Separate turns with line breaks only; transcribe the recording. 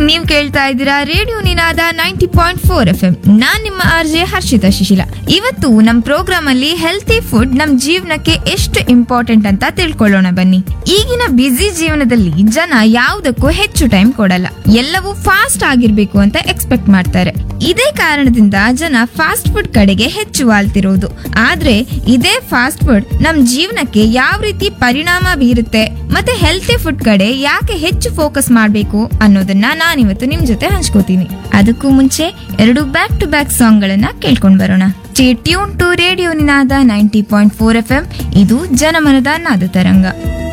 ನೀವ್ ಕೇಳ್ತಾ ಇದ್ದೀರಾ radio Ninaada ninety point four F M ನಾನ್ ನಿಮ್ಮ ಆರ್ಜೆ ಹರ್ಷಿತಾ ಶಿಶಿಲ ಇವತ್ತು ನಮ್ ಪ್ರೋಗ್ರಾಮ್ ಅಲ್ಲಿ ಹೆಲ್ತಿ ಫುಡ್ ನಮ್ ಜೀವನಕ್ಕೆ ಎಷ್ಟು ಇಂಪಾರ್ಟೆಂಟ್ ಅಂತ ತಿಳ್ಕೊಳ್ಳೋಣ ಬನ್ನಿ ಈಗಿನ ಬ್ಯುಸಿ ಜೀವನದಲ್ಲಿ ಜನ ಯಾವುದಕ್ಕೂ ಹೆಚ್ಚು ಟೈಮ್ ಕೊಡಲ್ಲ ಎಲ್ಲವೂ ಫಾಸ್ಟ್ ಆಗಿರ್ಬೇಕು ಅಂತ ಎಕ್ಸ್ಪೆಕ್ಟ್ ಮಾಡ್ತಾರೆ ಇದೇ ಕಾರಣದಿಂದ ಜನ ಫಾಸ್ಟ್ ಫುಡ್ ಕಡೆಗೆ ಹೆಚ್ಚು ವಾಲ್ತಿರೋದು ಆದ್ರೆ ಇದೇ ಫಾಸ್ಟ್ ಫುಡ್ ನಮ್ ಜೀವನಕ್ಕೆ ಯಾವ ರೀತಿ ಪರಿಣಾಮ ಬೀರುತ್ತೆ ಮತ್ತೆ ಹೆಲ್ತಿ ಫುಡ್ ಕಡೆ ಯಾಕೆ ಹೆಚ್ಚು ಫೋಕಸ್ ಮಾಡಬೇಕು ಅನ್ನೋದನ್ನ ನಾನಿವತ್ತು ನಿಮ್ ಜೊತೆ ಹಂಚ್ಕೋತೀನಿ ಅದಕ್ಕೂ ಮುಂಚೆ ಎರಡು ಬ್ಯಾಕ್ ಟು ಬ್ಯಾಕ್ ಸಾಂಗ್ ಗಳನ್ನ ಕೇಳ್ಕೊಂಡ್ ಬರೋಣ tune to radio Ninaada ninety point four F M ಇದು ಜನಮನದ ನಾದ ತರಂಗ